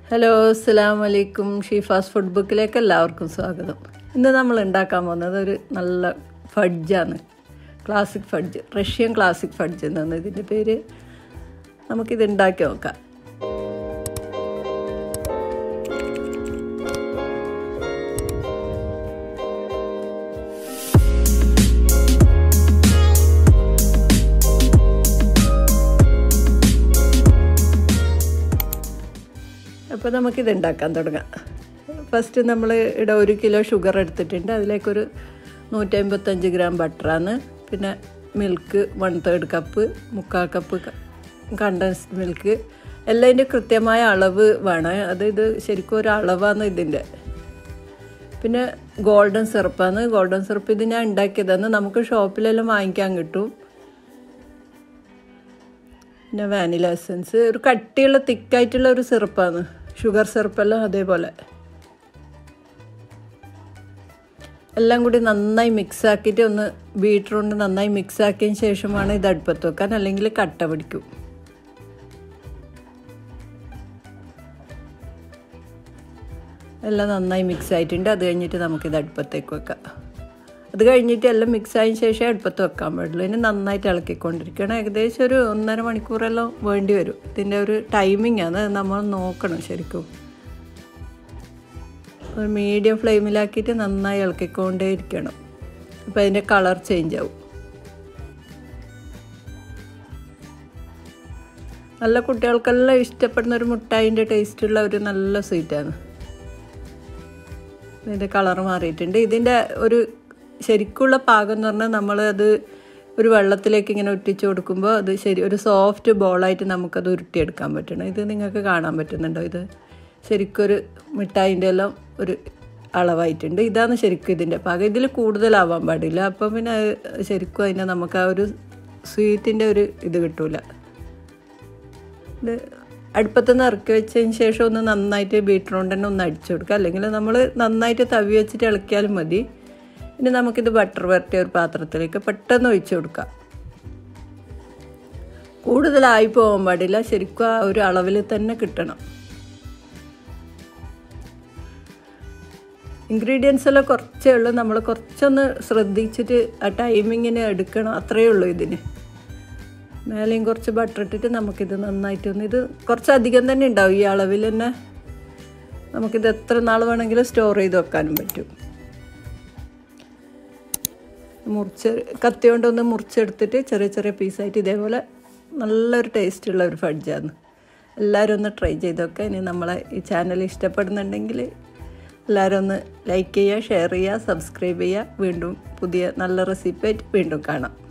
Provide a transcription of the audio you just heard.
hello അസ്സാം വലൈക്കും ഷീഫാസ് food ബുക്കിലേക്ക് എല്ലാവർക്കും സ്വാഗതം ഇന്ന് നമ്മൾ ഉണ്ടാക്കാൻ പോകുന്നത് ഒരു നല്ല ഫഡ്ജാണ് classic fudge Russian classic fudge എന്നാണ് ഇതിൻ്റെ പേര് നമുക്കിത് ഉണ്ടാക്കി നോക്കാം അപ്പോൾ നമുക്കിത് ഉണ്ടാക്കാൻ തുടങ്ങാം ഫസ്റ്റ് നമ്മൾ ഇവിടെ ഒരു കിലോ ഷുഗർ എടുത്തിട്ടുണ്ട് അതിലേക്കൊരു നൂറ്റമ്പത്തഞ്ച് ഗ്രാം ബട്ടറാണ് പിന്നെ മിൽക്ക് വൺ തേർഡ് കപ്പ് മുക്കാൽ കപ്പ് കണ്ടൻസ്ഡ് മിൽക്ക് എല്ലാം കൃത്യമായ അളവ് വേണം അത് ഇത് ശരിക്കും ഒരു അളവാണ് ഇതിൻ്റെ പിന്നെ ഗോൾഡൻ സിറപ്പാണ് ഗോൾഡൻ സിറപ്പ് ഇത് ഞാൻ ഉണ്ടാക്കിയതാണ് നമുക്ക് ഷോപ്പിലെല്ലാം വാങ്ങിക്കാൻ കിട്ടും പിന്നെ വാനില എസൻസ് ഒരു കട്ടിയുള്ള തിക്കായിട്ടുള്ള ഒരു സിറപ്പാണ് ഷുഗർ സിറപ്പെല്ലാം അതേപോലെ എല്ലാം കൂടി നന്നായി മിക്സ് ആക്കിയിട്ട് ഒന്ന് ബീറ്റർ കൊണ്ട് നന്നായി മിക്സ് ആക്കിയതിന് ശേഷമാണ് ഇത് അടുപ്പത്ത് വെക്കാൻ അല്ലെങ്കിൽ കട്ട പിടിക്കും എല്ലാം നന്നായി മിക്സ് ആയിട്ടുണ്ട് അത് കഴിഞ്ഞിട്ട് നമുക്കിത് അടുപ്പത്തേക്ക് വെക്കാം അത് കഴിഞ്ഞിട്ട് എല്ലാം മിക്സ് ആയതിന് ശേഷം അടുപ്പത്ത് വെക്കാൻ പാടുള്ളൂ ഇനി നന്നായിട്ട് ഇളക്കിക്കൊണ്ടിരിക്കണം ഏകദേശം ഒരു ഒന്നര മണിക്കൂറെല്ലാം വേണ്ടി വരും ഇതിൻ്റെ ഒരു ടൈമിംഗ് ആണ് നമ്മൾ നോക്കണം ശരിക്കും ഒരു മീഡിയം ഫ്ലെയിമിലാക്കിയിട്ട് നന്നായി ഇളക്കിക്കൊണ്ടേ ഇരിക്കണം അപ്പോൾ അതിൻ്റെ കളർ ചേഞ്ച് ആവും നല്ല കുട്ടികൾക്കെല്ലാം ഇഷ്ടപ്പെടുന്ന ഒരു മുട്ടായിൻ്റെ ടേസ്റ്റുള്ള ഒരു നല്ല സ്വീറ്റാണ് ഇതിൻ്റെ കളർ മാറിയിട്ടുണ്ട് ഇതിൻ്റെ ഒരു ശരിക്കുള്ള പാകം എന്ന് പറഞ്ഞാൽ നമ്മൾ അത് ഒരു വെള്ളത്തിലേക്ക് ഇങ്ങനെ ഒറ്റിച്ചു കൊടുക്കുമ്പോൾ അത് ശരി ഒരു സോഫ്റ്റ് ബോളായിട്ട് നമുക്കത് ഉരുട്ടിയെടുക്കാൻ പറ്റണം ഇത് നിങ്ങൾക്ക് കാണാൻ പറ്റുന്നുണ്ടോ ഇത് ശരിക്കൊരു മിഠായിൻ്റെ എല്ലാം ഒരു അളവായിട്ടുണ്ട് ഇതാണ് ശരിക്കും ഇതിൻ്റെ പാകം ഇതിൽ കൂടുതലാവാൻ പാടില്ല അപ്പം പിന്നെ ശരിക്കും അതിനെ നമുക്ക് ആ ഒരു സ്വീറ്റിൻ്റെ ഒരു ഇത് കിട്ടൂല ഇത് അടുപ്പത്ത് നിന്ന് ഇറക്കി വെച്ചതിന് ശേഷം ഒന്ന് നന്നായിട്ട് ബീറ്റർ കൊണ്ട് തന്നെ ഒന്ന് അടിച്ചു കൊടുക്കുക അല്ലെങ്കിൽ നമ്മൾ നന്നായിട്ട് തവി വെച്ചിട്ട് ഇളക്കിയാലും മതി ഇനി നമുക്കിത് ബട്ടർ വരട്ടിയ ഒരു പാത്രത്തിലേക്ക് പെട്ടെന്ന് ഒഴിച്ചു കൊടുക്കാം കൂടുതലായി പോകാൻ പാടില്ല ശരിക്കും ആ ഒരു അളവിൽ തന്നെ കിട്ടണം ഇൻഗ്രീഡിയൻസ് എല്ലാം കുറച്ചേ ഉള്ളൂ നമ്മൾ കുറച്ചൊന്ന് ശ്രദ്ധിച്ചിട്ട് ആ ടൈമിങ്ങിന് എടുക്കണം അത്രയേ ഉള്ളൂ ഇതിന് മേലെയും കുറച്ച് ബട്ടർ ഇട്ടിട്ട് നമുക്കിത് നന്നായിട്ടൊന്ന് ഇത് കുറച്ചധികം തന്നെ ഉണ്ടാവും ഈ അളവിൽ തന്നെ നമുക്കിത് എത്ര നാൾ വേണമെങ്കിലും സ്റ്റോർ ചെയ്ത് വെക്കാനും പറ്റും മുറിച്ച് കത്തി കൊണ്ടൊന്ന് മുറിച്ചെടുത്തിട്ട് ചെറിയ ചെറിയ പീസായിട്ട് ഇതേപോലെ നല്ലൊരു ടേസ്റ്റുള്ള ഒരു ഫഡ്ജാണ് എല്ലാവരും ഒന്ന് ട്രൈ ചെയ്തൊക്കെ ഇനി നമ്മളെ ഈ ചാനൽ ഇഷ്ടപ്പെടുന്നുണ്ടെങ്കിൽ എല്ലാവരും ഒന്ന് ലൈക്ക് ചെയ്യുക ഷെയർ ചെയ്യുക സബ്സ്ക്രൈബ് ചെയ്യുക വീണ്ടും പുതിയ നല്ല റെസിപ്പി ആയിട്ട് വീണ്ടും കാണാം